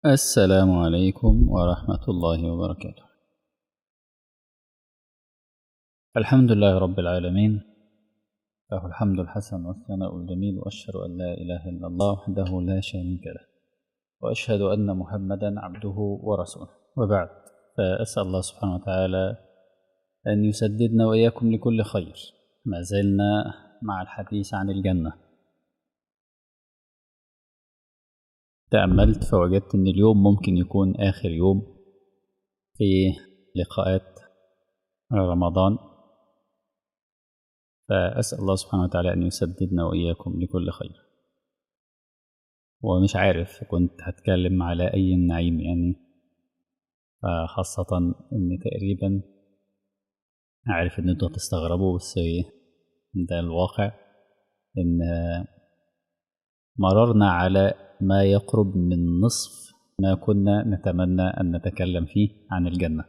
السلام عليكم ورحمة الله وبركاته الحمد لله رب العالمين له الحمد الحسن والثناء الجميل وأشهد أن لا إله إلا الله وحده لا شريك له وأشهد أن محمدا عبده ورسوله وبعد فأسأل الله سبحانه وتعالى أن يسددنا وإياكم لكل خير ما زلنا مع الحديث عن الجنة تأملت فوجدت أن اليوم ممكن يكون آخر يوم في لقاءات رمضان فأسأل الله سبحانه وتعالى أن يسددنا وإياكم لكل خير ومش عارف كنت هتكلم على أي النعيم يعني خاصة إن تقريبا عارف إن انتوا هتستغربوا بس ده الواقع إن مررنا على ما يقرب من نصف ما كنا نتمنى أن نتكلم فيه عن الجنة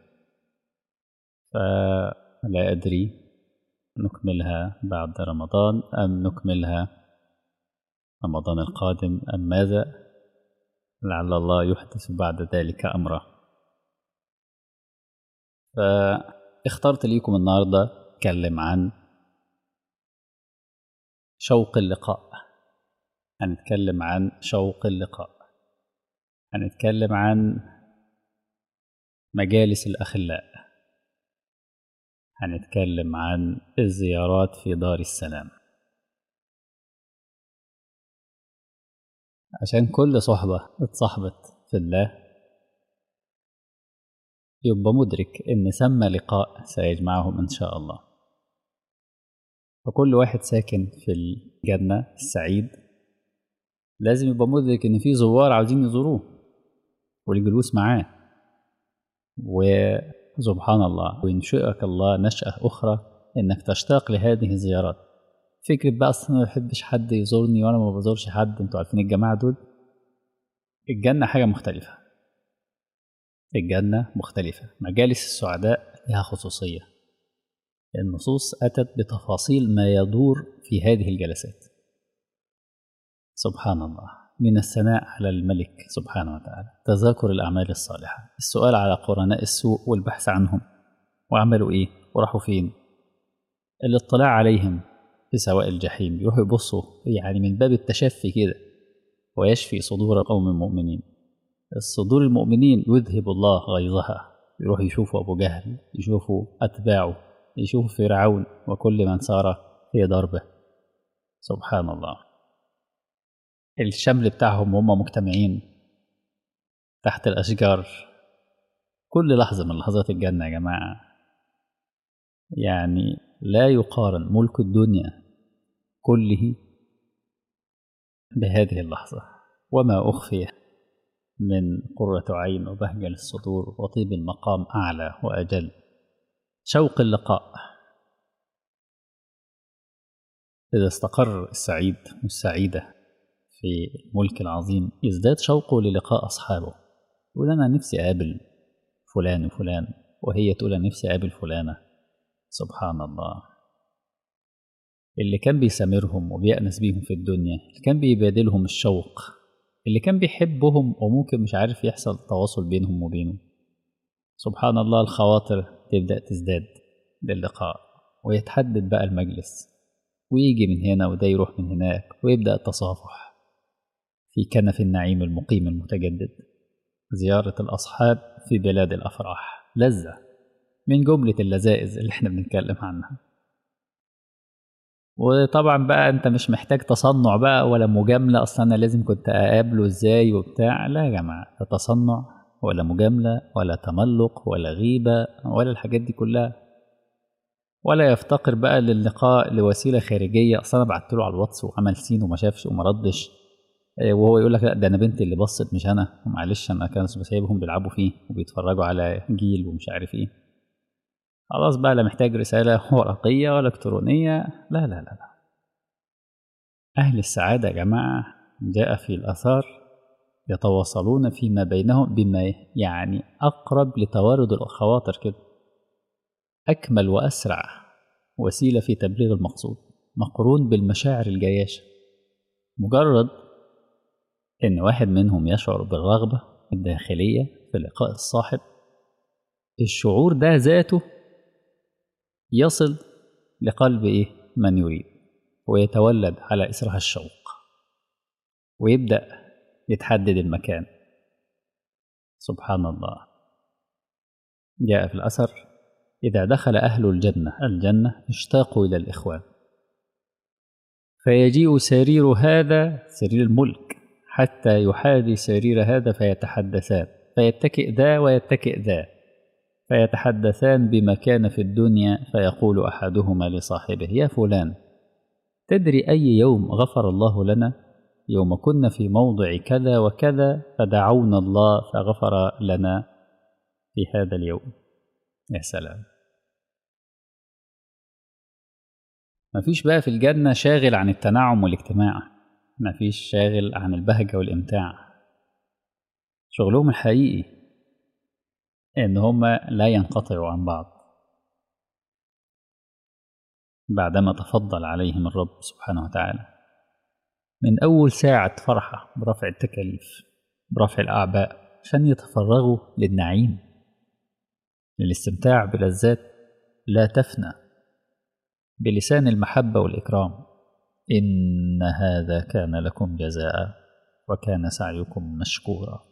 فلا أدري نكملها بعد رمضان أم نكملها رمضان القادم أم ماذا لعل الله يحدث بعد ذلك أمرا فاخترت ليكم النهاردة أتكلم عن شوق اللقاء هنتكلم عن شوق اللقاء هنتكلم عن مجالس الأخلاء هنتكلم عن الزيارات في دار السلام عشان كل صحبة اتصاحبت في الله يبقى مدرك إن سمى لقاء سيجمعهم إن شاء الله فكل واحد ساكن في الجنة السعيد لازم يبقى مدرك إن في زوار عاوزين يزوروه والجلوس معاه وسبحان الله وينشئك الله نشأة أخرى إنك تشتاق لهذه الزيارات فكرة بقى أصلا ما بحبش حد يزورني وأنا ما بزورش حد أنتوا عارفين الجماعة دول الجنة حاجة مختلفة الجنة مختلفة مجالس السعداء لها خصوصية النصوص أتت بتفاصيل ما يدور في هذه الجلسات سبحان الله من الثناء على الملك سبحانه وتعالى تذاكر الأعمال الصالحة السؤال على قرناء السوء والبحث عنهم وعملوا إيه وراحوا فين الاطلاع عليهم في سواء الجحيم يروحوا يبصوا يعني من باب التشفي كده ويشفي صدور قوم المؤمنين الصدور المؤمنين يذهب الله غيظها يروح يشوفوا أبو جهل يشوفوا أتباعه يشوفوا فرعون وكل من سار في دربه سبحان الله الشمل بتاعهم وهم مجتمعين تحت الأشجار كل لحظة من لحظات الجنة يا جماعة يعني لا يقارن ملك الدنيا كله بهذه اللحظة وما أخفي من قرة عين وبهجة للصدور وطيب المقام أعلى وأجل شوق اللقاء إذا استقر السعيد والسعيدة في الملك العظيم يزداد شوقه للقاء أصحابه يقول أنا نفسي أقابل فلان وفلان وهي تقول أنا نفسي أقابل فلانة سبحان الله اللي كان بيسامرهم وبيأنس بيهم في الدنيا اللي كان بيبادلهم الشوق اللي كان بيحبهم وممكن مش عارف يحصل تواصل بينهم وبينه سبحان الله الخواطر تبدأ تزداد للقاء ويتحدد بقى المجلس ويجي من هنا وده يروح من هناك ويبدأ التصافح في كنف النعيم المقيم المتجدد زيارة الأصحاب في بلاد الأفراح لذة من جملة اللذائذ اللي احنا بنتكلم عنها وطبعا بقى انت مش محتاج تصنع بقى ولا مجاملة اصلا انا لازم كنت اقابله ازاي وبتاع لا يا جماعة لا تصنع ولا مجاملة ولا تملق ولا غيبة ولا الحاجات دي كلها ولا يفتقر بقى للقاء لوسيلة خارجية اصلا انا بعت له على الواتس وعمل سين وما شافش وما ردش وهو يقول لك لا ده انا بنتي اللي بصت مش انا معلش انا كان سايبهم بيلعبوا فيه وبيتفرجوا على جيل ومش عارف ايه خلاص بقى لا محتاج رسالة ورقية ولا إلكترونية لا لا لا لا أهل السعادة يا جماعة جاء في الآثار يتواصلون فيما بينهم بما يعني أقرب لتوارد الخواطر كده أكمل وأسرع وسيلة في تبليغ المقصود مقرون بالمشاعر الجياشة مجرد إن واحد منهم يشعر بالرغبة الداخلية في لقاء الصاحب الشعور ده ذاته يصل لقلب إيه من يريد ويتولد على إثرها الشوق ويبدأ يتحدد المكان سبحان الله جاء في الأثر إذا دخل أهل الجنة الجنة اشتاقوا إلى الإخوان فيجيء سرير هذا سرير الملك حتى يحاذي سرير هذا فيتحدثان فيتكئ ذا ويتكئ ذا فيتحدثان بما كان في الدنيا فيقول أحدهما لصاحبه يا فلان تدري أي يوم غفر الله لنا يوم كنا في موضع كذا وكذا فدعونا الله فغفر لنا في هذا اليوم يا سلام مفيش بقى في الجنة شاغل عن التنعم والاجتماع مفيش شاغل عن البهجة والإمتاع شغلهم الحقيقي إن هما لا ينقطعوا عن بعض بعدما تفضل عليهم الرب سبحانه وتعالى من أول ساعة فرحة برفع التكاليف برفع الأعباء عشان يتفرغوا للنعيم للاستمتاع بلذات لا تفنى بلسان المحبة والإكرام إن هذا كان لكم جزاء وكان سعيكم مشكورا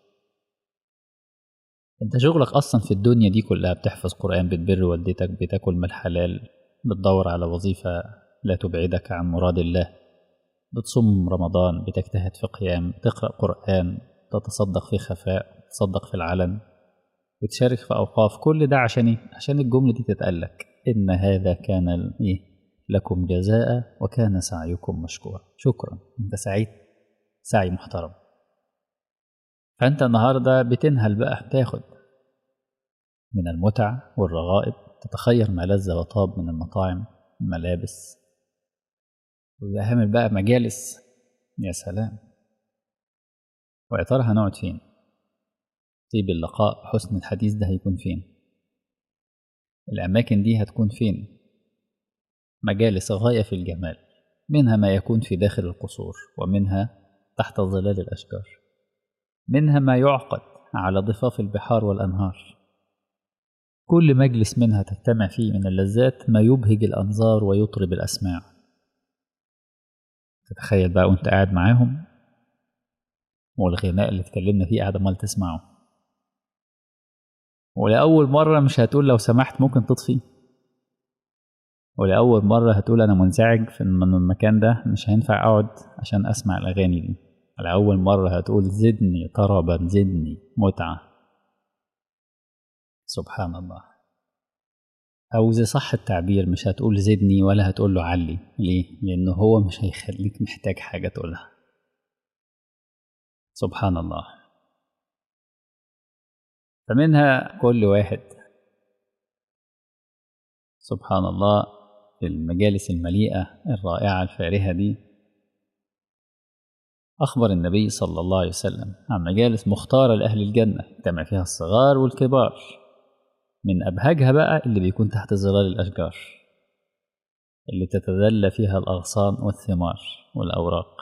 انت شغلك اصلا في الدنيا دي كلها بتحفظ قرآن بتبر والدتك بتاكل من الحلال بتدور على وظيفة لا تبعدك عن مراد الله بتصوم رمضان بتجتهد في قيام تقرأ قرآن تتصدق في خفاء تصدق في العلن بتشارك في أوقاف كل ده عشان إيه؟ عشان الجملة دي تتقالك إن هذا كان إيه لكم جزاء وكان سعيكم مشكورا شكرا أنت سعيد سعي محترم فأنت النهاردة بتنهل بقى تاخد من المتع والرغائب تتخير ما لذ وطاب من المطاعم الملابس ويعمل بقى مجالس يا سلام ويا ترى هنقعد فين طيب اللقاء حسن الحديث ده هيكون فين الأماكن دي هتكون فين مجالس غاية في الجمال منها ما يكون في داخل القصور ومنها تحت ظلال الأشجار منها ما يعقد على ضفاف البحار والأنهار كل مجلس منها تجتمع فيه من اللذات ما يبهج الأنظار ويطرب الأسماع تتخيل بقى وانت قاعد معاهم والغناء اللي اتكلمنا فيه قاعد عمال تسمعه ولأول مرة مش هتقول لو سمحت ممكن تطفي ولأول مرة هتقول أنا منزعج في المكان ده مش هينفع أقعد عشان أسمع الأغاني دي لأول مرة هتقول زدني طربا زدني متعة سبحان الله أو إذا صح التعبير مش هتقول زدني ولا هتقول له علي ليه؟ لأنه هو مش هيخليك محتاج حاجة تقولها سبحان الله فمنها كل واحد سبحان الله في المجالس المليئة الرائعة الفارهة دي أخبر النبي صلى الله عليه وسلم عن مجالس مختارة لأهل الجنة يجتمع فيها الصغار والكبار من أبهجها بقى اللي بيكون تحت ظلال الأشجار اللي تتذلى فيها الأغصان والثمار والأوراق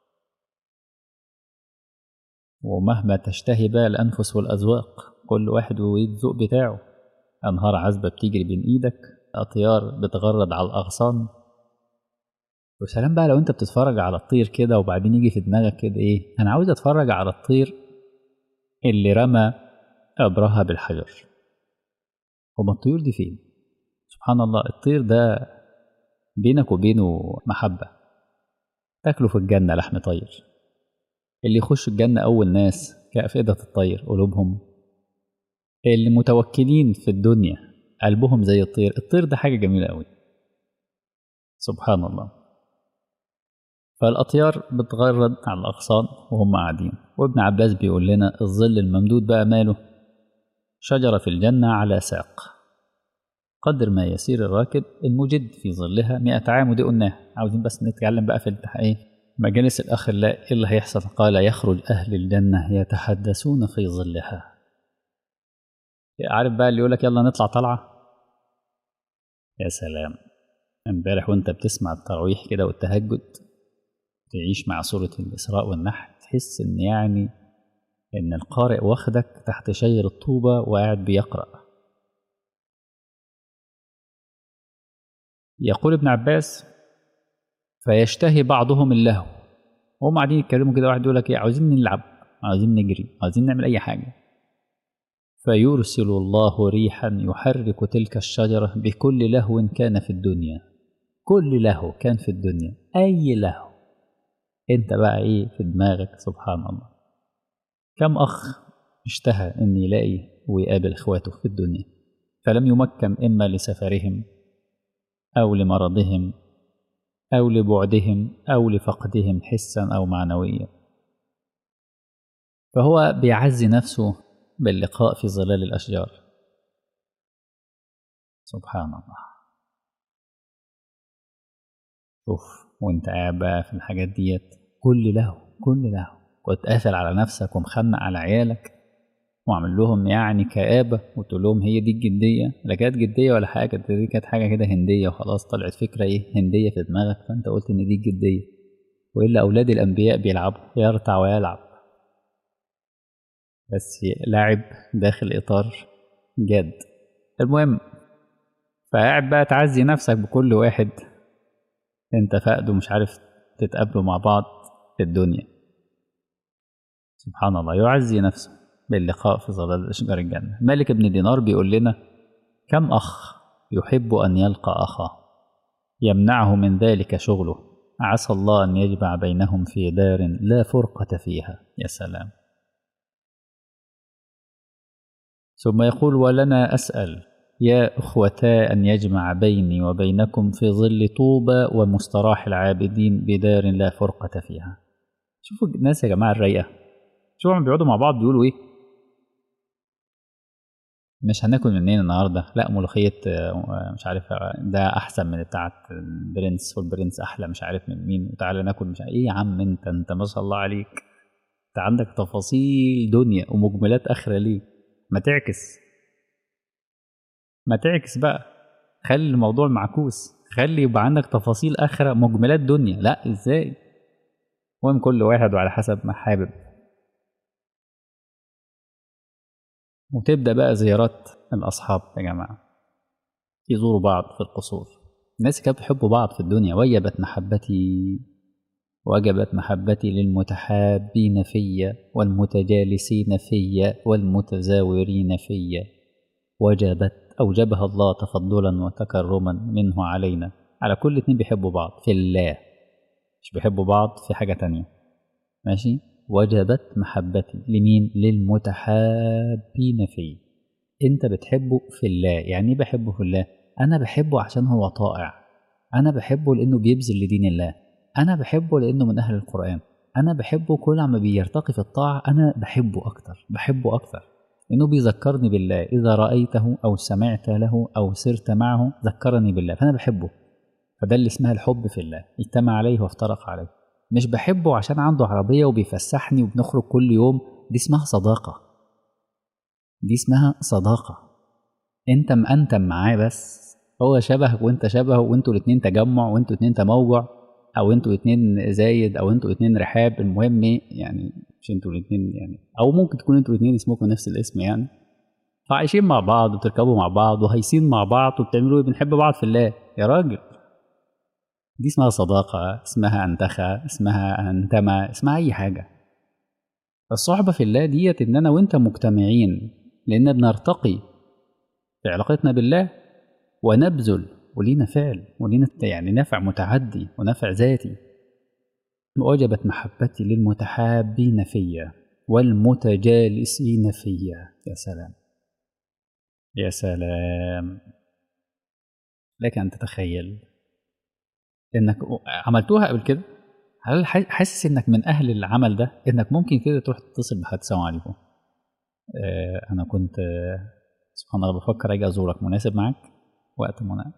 ومهما تشتهي بقى الأنفس والأذواق كل واحد والذوق بتاعه أنهار عذبة بتجري بين إيدك أطيار بتغرد على الأغصان وسلام بقى لو أنت بتتفرج على الطير كده وبعدين يجي في دماغك كده إيه أنا عاوز أتفرج على الطير اللي رمى أبرها بالحجر هما الطيور دي فين؟ سبحان الله الطير ده بينك وبينه محبة تاكله في الجنة لحم طير اللي يخش الجنة أول ناس كأفئدة الطير قلوبهم اللي متوكلين في الدنيا قلبهم زي الطير الطير ده حاجة جميلة أوي سبحان الله فالأطيار بتغرد على الأغصان وهم قاعدين وابن عباس بيقول لنا الظل الممدود بقى ماله شجرة في الجنة على ساق قدر ما يسير الراكب المجد في ظلها مئة عام ودي قلناها عاوزين بس نتكلم بقى في ايه مجالس الأخلاء إيه اللي هيحصل قال يخرج أهل الجنة يتحدثون في ظلها عارف بقى اللي يقولك يلا نطلع طلعة يا سلام امبارح وانت بتسمع التراويح كده والتهجد تعيش مع سورة الإسراء والنحل تحس إن يعني إن القارئ واخدك تحت شجر الطوبة وقاعد بيقرأ يقول ابن عباس فيشتهي بعضهم اللهو وهم قاعدين يتكلموا كده واحد يقول لك ايه عاوزين نلعب عاوزين نجري عاوزين نعمل اي حاجه فيرسل الله ريحا يحرك تلك الشجره بكل لهو كان في الدنيا كل لهو كان في الدنيا اي لهو انت بقى ايه في دماغك سبحان الله كم اخ اشتهى ان يلاقي ويقابل اخواته في الدنيا فلم يمكن اما لسفرهم او لمرضهم أو لبعدهم أو لفقدهم حسا أو معنويا فهو بيعزي نفسه باللقاء في ظلال الأشجار سبحان الله شوف وانت قاعد بقى في الحاجات ديت كل له كل له كنت قافل على نفسك ومخنق على عيالك وعامل لهم يعني كآبة وتقول لهم هي دي الجدية لا كانت جدية ولا حاجة دي كانت حاجة كده هندية وخلاص طلعت فكرة ايه هندية في دماغك فانت قلت ان دي الجدية وإلا أولاد الأنبياء بيلعبوا يرتع ويلعب بس لاعب داخل إطار جاد المهم فقاعد بقى تعزي نفسك بكل واحد انت فاقده مش عارف تتقابلوا مع بعض في الدنيا سبحان الله يعزي نفسه باللقاء في ظلال أشجار الجنة مالك بن دينار بيقول لنا كم أخ يحب أن يلقى أخاه يمنعه من ذلك شغله عسى الله أن يجمع بينهم في دار لا فرقة فيها يا سلام ثم يقول ولنا أسأل يا أخوتا أن يجمع بيني وبينكم في ظل طوبى ومستراح العابدين بدار لا فرقة فيها شوفوا الناس يا جماعة الرايقة شوفوا بيقعدوا مع بعض بيقولوا إيه مش هناكل منين النهارده لا ملوخيه مش عارف ده احسن من بتاعه البرنس والبرنس احلى مش عارف من مين وتعالى ناكل مش عارف ايه يا عم انت انت ما شاء الله عليك انت عندك تفاصيل دنيا ومجملات اخره ليه ما تعكس ما تعكس بقى خلي الموضوع معكوس خلي يبقى عندك تفاصيل اخره مجملات دنيا لا ازاي المهم كل واحد وعلى حسب ما حابب وتبدأ بقى زيارات الأصحاب يا جماعة يزوروا بعض في القصور الناس كانت بيحبوا بعض في الدنيا وجبت محبتي وجبت محبتي للمتحابين في والمتجالسين في والمتزاورين في وجبت أوجبها الله تفضلا وتكرما منه علينا على كل اتنين بيحبوا بعض في الله مش بيحبوا بعض في حاجة تانية ماشي وجبت محبتي لمين للمتحابين فيه انت بتحبه في الله يعني ايه بحبه في الله انا بحبه عشان هو طائع انا بحبه لانه بيبذل لدين الله انا بحبه لانه من اهل القران انا بحبه كل ما بيرتقي في الطاعه انا بحبه اكتر بحبه اكتر لانه بيذكرني بالله اذا رايته او سمعت له او سرت معه ذكرني بالله فانا بحبه فده اللي اسمها الحب في الله اجتمع عليه وافترق عليه مش بحبه عشان عنده عربية وبيفسحني وبنخرج كل يوم دي اسمها صداقة دي اسمها صداقة انت مأنتم معاه بس هو شبهك وانت شبهه وانتوا الاتنين تجمع وانتوا الاتنين تموع او انتوا الاتنين زايد او انتوا الاتنين رحاب المهم يعني مش انتوا الاتنين يعني او ممكن تكون انتوا الاتنين اسمكم نفس الاسم يعني فعايشين مع بعض وبتركبوا مع بعض وهايسين مع بعض وبتعملوا ايه بنحب بعض في الله يا راجل دي اسمها صداقة اسمها أنتخى اسمها أنتمى اسمها أي حاجة الصحبة في الله ديت إن أنا وأنت مجتمعين لأن بنرتقي في علاقتنا بالله ونبذل ولينا فعل ولينا يعني نفع متعدي ونفع ذاتي وجبت محبتي للمتحابين فيا والمتجالسين فيا يا سلام يا سلام لك أن تتخيل انك عملتوها قبل كده هل حاسس انك من اهل العمل ده انك ممكن كده تروح تتصل بحد السلام عليكم آه انا كنت آه سبحان الله بفكر اجي ازورك مناسب معاك وقت مناسب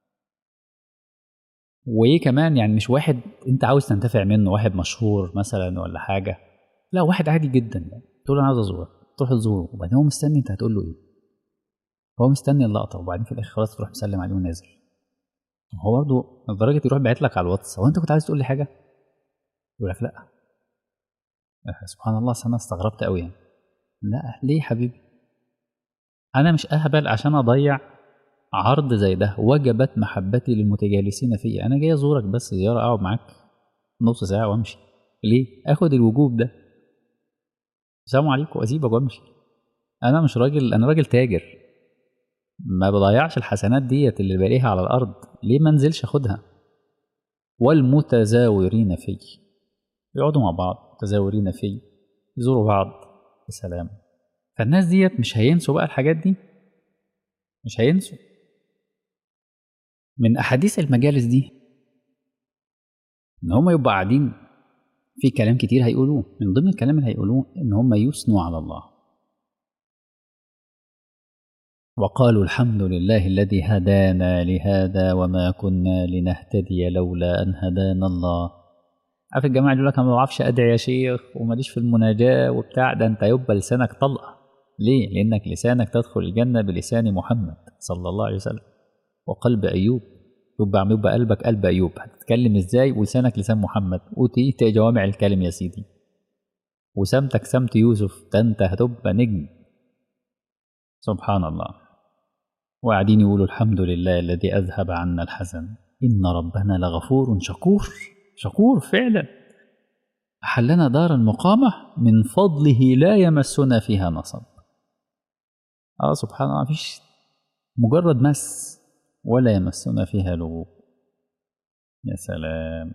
وايه كمان يعني مش واحد انت عاوز تنتفع منه واحد مشهور مثلا ولا حاجه لا واحد عادي جدا تقول انا عاوز ازورك تروح تزوره وبعدين هو مستني انت هتقول له ايه هو مستني اللقطه وبعدين في الاخر خلاص تروح مسلم عليه ونازل هو برضه لدرجه يروح باعت لك على الواتس هو انت كنت عايز تقول لي حاجه يقول لك لا سبحان الله انا استغربت قوي يعني لا ليه يا حبيبي انا مش اهبل عشان اضيع عرض زي ده وجبت محبتي للمتجالسين فيه انا جاي ازورك بس زياره اقعد معاك نص ساعه وامشي ليه اخد الوجوب ده السلام عليكم واسيبك وامشي انا مش راجل انا راجل تاجر ما بضيعش الحسنات ديت اللي بلاقيها على الارض ليه ما انزلش اخدها والمتزاورين فيه يقعدوا مع بعض متزاورين فيه يزوروا بعض بسلام فالناس ديت مش هينسوا بقى الحاجات دي مش هينسوا من احاديث المجالس دي ان هم يبقوا قاعدين في كلام كتير هيقولوه من ضمن الكلام اللي هيقولوه ان هم يثنوا على الله وقالوا الحمد لله الذي هدانا لهذا وما كنا لنهتدي لولا ان هدانا الله عارف الجماعه يقول لك انا ما بعرفش ادعي يا شيخ وماليش في المناجاه وبتاع ده انت يبقى لسانك طلقه ليه لانك لسانك تدخل الجنه بلسان محمد صلى الله عليه وسلم وقلب ايوب يبقى يبقى قلبك قلب ايوب هتتكلم ازاي ولسانك لسان محمد اوتيت جوامع الكلم يا سيدي وسمتك سمت يوسف ده انت هتبقى نجم سبحان الله وقاعدين يقولوا الحمد لله الذي اذهب عنا الحزن ان ربنا لغفور شكور شكور فعلا احلنا دار المقامه من فضله لا يمسنا فيها نصب اه سبحان الله مفيش مجرد مس ولا يمسنا فيها لغوب يا سلام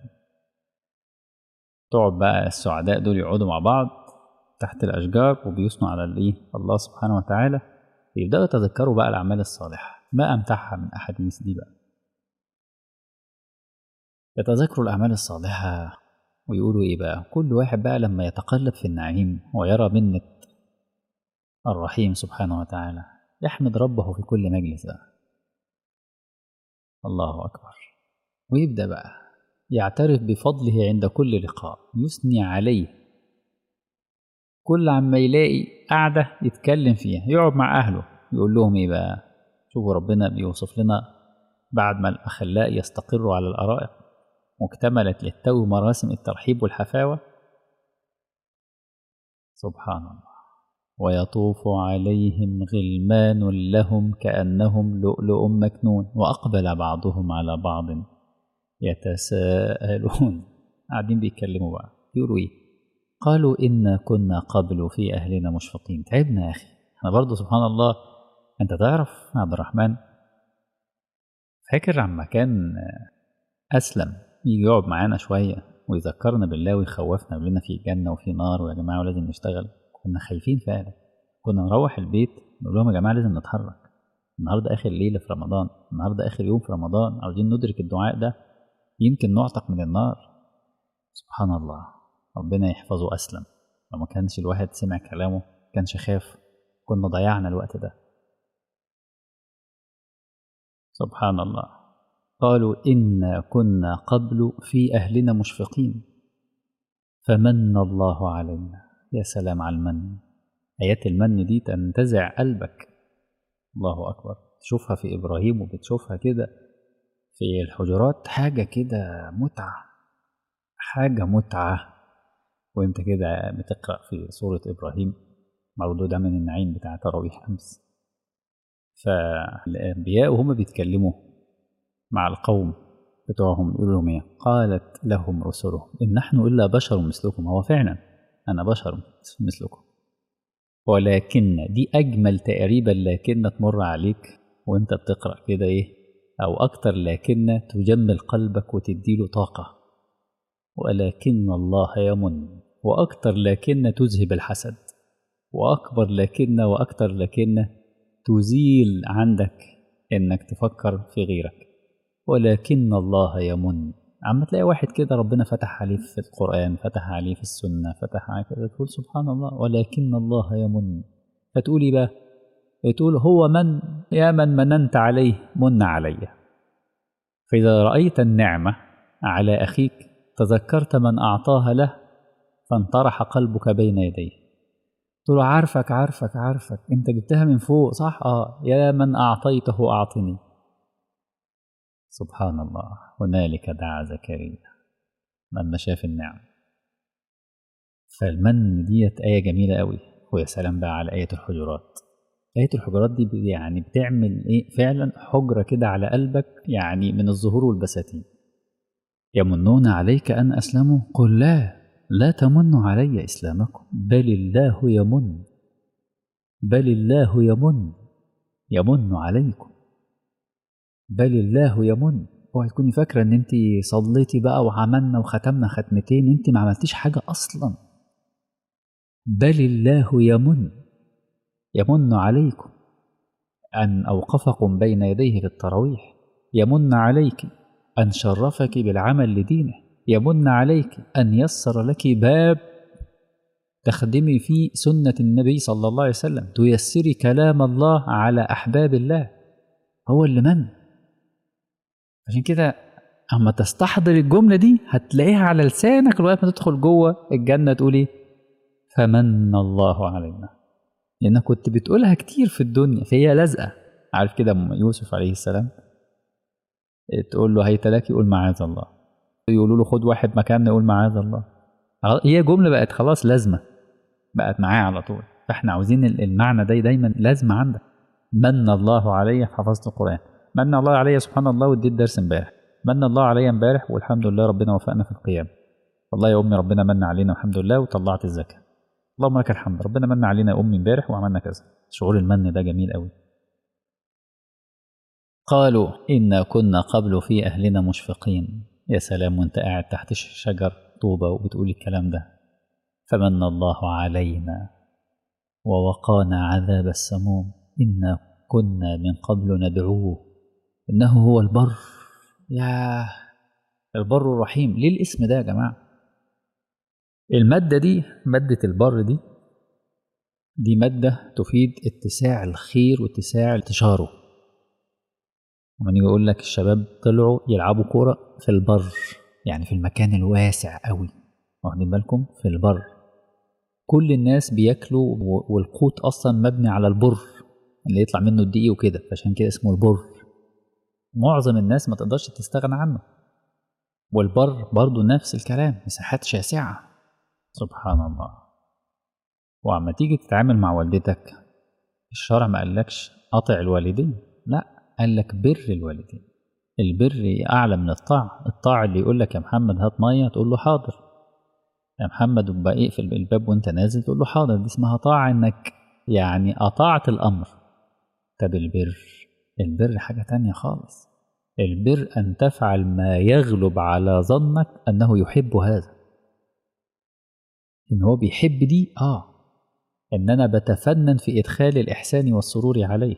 تقعد بقى السعداء دول يقعدوا مع بعض تحت الأشجار وبيثنوا على الإيه الله سبحانه وتعالى يبدأوا يتذكروا بقى الأعمال الصالحة ما أمتعها من أحاديث دي بقى يتذكروا الأعمال الصالحة ويقولوا إيه بقى كل واحد بقى لما يتقلب في النعيم ويرى منة الرحيم سبحانه وتعالى يحمد ربه في كل مجلس بقى الله أكبر ويبدأ بقى يعترف بفضله عند كل لقاء يثني عليه كل عما يلاقي قعدة يتكلم فيها يقعد مع أهله يقول لهم إيه بقى شوفوا ربنا بيوصف لنا بعد ما الأخلاء يستقروا على الأرائك واكتملت للتو مراسم الترحيب والحفاوة سبحان الله ويطوف عليهم غلمان لهم كأنهم لؤلؤ مكنون وأقبل بعضهم على بعض يتساءلون قاعدين بيتكلموا بقى يقولوا إيه قالوا إنا كنا قبل في أهلنا مشفقين تعبنا يا أخي احنا برضه سبحان الله أنت تعرف عبد الرحمن فاكر عما كان أسلم يجي يقعد معانا شوية ويذكرنا بالله ويخوفنا لنا في جنة وفي نار ويا جماعة ولازم نشتغل كنا خايفين فعلا كنا نروح البيت نقول لهم يا جماعة لازم نتحرك النهاردة آخر ليلة في رمضان النهاردة آخر يوم في رمضان عاوزين ندرك الدعاء ده يمكن نعتق من النار سبحان الله ربنا يحفظه أسلم لو ما كانش الواحد سمع كلامه كانش خاف كنا ضيعنا الوقت ده سبحان الله قالوا إنا كنا قبل في أهلنا مشفقين فمن الله علينا يا سلام على المن آيات المن دي تنتزع قلبك الله أكبر تشوفها في إبراهيم وبتشوفها كده في الحجرات حاجة كده متعة حاجة متعة وانت كده بتقرأ في سورة إبراهيم مردودة من النعيم بتاع تراويح أمس فالأنبياء وهم بيتكلموا مع القوم بتوعهم يقولوا لهم ايه قالت لهم رسلهم إن نحن إلا بشر مثلكم هو فعلا أنا بشر مثلكم ولكن دي أجمل تقريبا لكن تمر عليك وانت بتقرأ كده ايه أو أكتر لكن تجمل قلبك وتديله طاقة ولكن الله يمن وأكتر لكن تذهب الحسد وأكبر لكن وأكتر لكن تزيل عندك إنك تفكر في غيرك ولكن الله يمن عم تلاقي واحد كده ربنا فتح عليه في القرآن فتح عليه في السنة فتح عليه كده تقول سبحان الله ولكن الله يمن فتقولي بقى تقول هو من يا من مننت عليه من علي فإذا رأيت النعمة على أخيك تذكرت من أعطاها له فانطرح قلبك بين يديه تقول عارفك عارفك عارفك انت جبتها من فوق صح اه يا من أعطيته أعطني سبحان الله هنالك دعا زكريا لما شاف النعم فالمن ديت آية جميلة قوي ويا سلام بقى على آية الحجرات آية الحجرات دي يعني بتعمل إيه فعلا حجرة كده على قلبك يعني من الزهور والبساتين يمنون عليك أن أسلموا قل لا لا تمنوا علي إسلامكم بل الله يمن بل الله يمن يمن عليكم بل الله يمن اوعي تكوني فاكره ان انت صليتي بقى وعملنا وختمنا ختمتين انت ما عملتيش حاجه اصلا بل الله يمن يمن عليكم ان اوقفكم بين يديه في التراويح يمن عليك ان شرفك بالعمل لدينه يمن عليك ان يسر لك باب تخدمي فيه سنه النبي صلى الله عليه وسلم تيسري كلام الله على احباب الله هو اللي من عشان كده اما تستحضر الجمله دي هتلاقيها على لسانك لغايه ما تدخل جوه الجنه تقول ايه فمن الله علينا لانك كنت بتقولها كتير في الدنيا فهي لازقه عارف كده يوسف عليه السلام تقول له هيت لك يقول معاذ الله يقولوا له خد واحد مكاننا يقول معاذ الله هي جمله بقت خلاص لازمه بقت معاه على طول فاحنا عاوزين المعنى ده دايما لازمه عندك من الله علي حفظت القران من الله علي سبحان الله واديت درس امبارح من الله علي امبارح والحمد لله ربنا وفقنا في القيام والله يا امي ربنا من علينا الحمد لله وطلعت الزكاه اللهم لك الحمد ربنا من علينا يا امي امبارح وعملنا كذا شعور المن ده جميل قوي قالوا إنا كنا قبل في أهلنا مشفقين يا سلام وانت قاعد تحت شجر طوبة وبتقول الكلام ده فمن الله علينا ووقانا عذاب السموم إنا كنا من قبل ندعوه إنه هو البر يا البر الرحيم ليه الاسم ده يا جماعة المادة دي مادة البر دي دي مادة تفيد اتساع الخير واتساع انتشاره لما يجي يقول لك الشباب طلعوا يلعبوا كورة في البر يعني في المكان الواسع قوي واخدين بالكم في البر كل الناس بياكلوا والقوت اصلا مبني على البر اللي يطلع منه الدقيق وكده فعشان كده اسمه البر معظم الناس ما تقدرش تستغنى عنه والبر برضه نفس الكلام مساحات شاسعة سبحان الله وعما تيجي تتعامل مع والدتك الشرع ما قالكش قطع الوالدين لا قال لك بر الوالدين البر أعلى من الطاعة الطاعة اللي يقول لك يا محمد هات مية تقول له حاضر يا محمد وبقى اقفل الباب وانت نازل تقول له حاضر دي اسمها طاعة انك يعني أطاعت الأمر طب البر البر حاجة تانية خالص البر أن تفعل ما يغلب على ظنك أنه يحب هذا إن هو بيحب دي آه إن أنا بتفنن في إدخال الإحسان والسرور عليه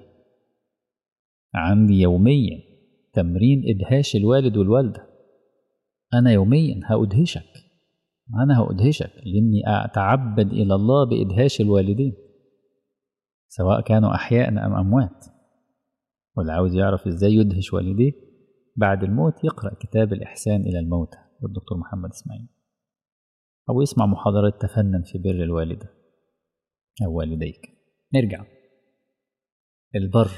عندي يوميا تمرين إدهاش الوالد والوالدة أنا يوميا هأدهشك أنا هأدهشك لأني أتعبد إلى الله بإدهاش الوالدين سواء كانوا أحياء أم أموات واللي عاوز يعرف إزاي يدهش والديه بعد الموت يقرأ كتاب الإحسان إلى الموتى للدكتور محمد إسماعيل أو يسمع محاضرة تفنن في بر الوالدة أو والديك نرجع البر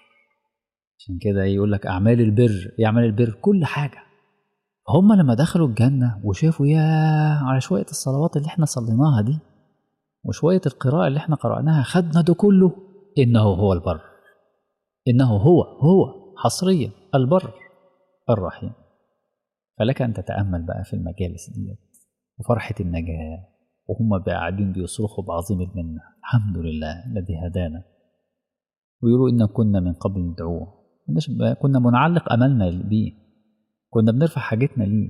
عشان كده يقول لك أعمال البر يعمل البر كل حاجة هم لما دخلوا الجنة وشافوا يا على شوية الصلوات اللي احنا صليناها دي وشوية القراءة اللي احنا قرأناها خدنا ده كله إنه هو البر إنه هو هو حصريا البر الرحيم فلك أن تتأمل بقى في المجالس ديت وفرحة النجاة وهم بقى قاعدين بيصرخوا بعظيم المنة الحمد لله الذي هدانا ويقولوا إن كنا من قبل ندعوه كنا بنعلق أملنا بيه كنا بنرفع حاجتنا ليه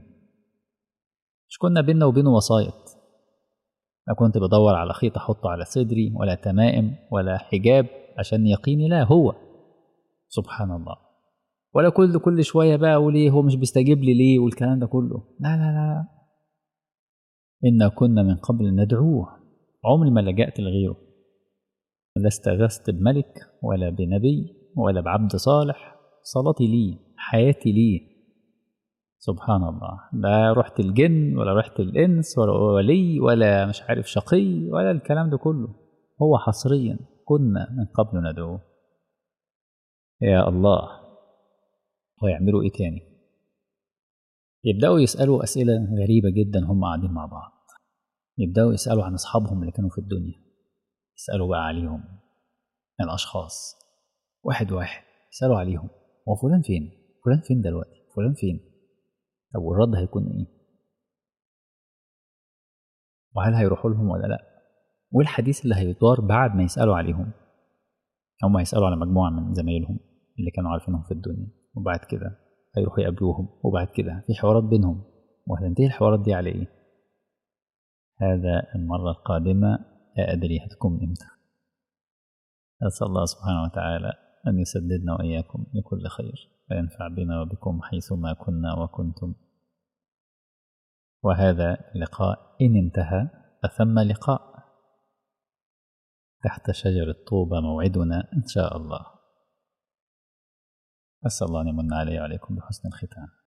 مش كنا بينا وبينه وسايط لا كنت بدور على خيط أحطه على صدري ولا تمائم ولا حجاب عشان يقيني لا هو سبحان الله ولا كل كل شوية بقى أقول إيه هو مش بيستجيب لي ليه والكلام ده كله لا لا لا إنا كنا من قبل ندعوه عمري ما لجأت لغيره لا استغثت بملك ولا بنبي ولا بعبد صالح صلاتي ليه حياتي ليه سبحان الله لا رحت الجن ولا رحت الإنس ولا ولي ولا مش عارف شقي ولا الكلام ده كله هو حصريا كنا من قبل ندعوه يا الله ويعملوا ايه تاني يبدأوا يسألوا أسئلة غريبة جدا هم قاعدين مع بعض يبدأوا يسألوا عن أصحابهم اللي كانوا في الدنيا يسألوا بقى عليهم الأشخاص واحد واحد يسألوا عليهم هو فلان فين؟ فلان فين دلوقتي؟ فلان فين؟ طب والرد هيكون إيه؟ وهل هيروحوا لهم ولا لأ؟ والحديث اللي هيدار بعد ما يسألوا عليهم هم هيسألوا على مجموعة من زمايلهم اللي كانوا عارفينهم في الدنيا وبعد كده هيروحوا يقابلوهم وبعد كده في حوارات بينهم وهتنتهي الحوارات دي على ايه هذا المرة القادمة لا أدري هتكون إمتى أسأل الله سبحانه وتعالى أن يسددنا وإياكم لكل خير وينفع بنا وبكم حيثما كنا وكنتم وهذا اللقاء إن انتهى فثم لقاء تحت شجر الطوبة موعدنا إن شاء الله أسأل الله أن يمن علي وعليكم بحسن الختام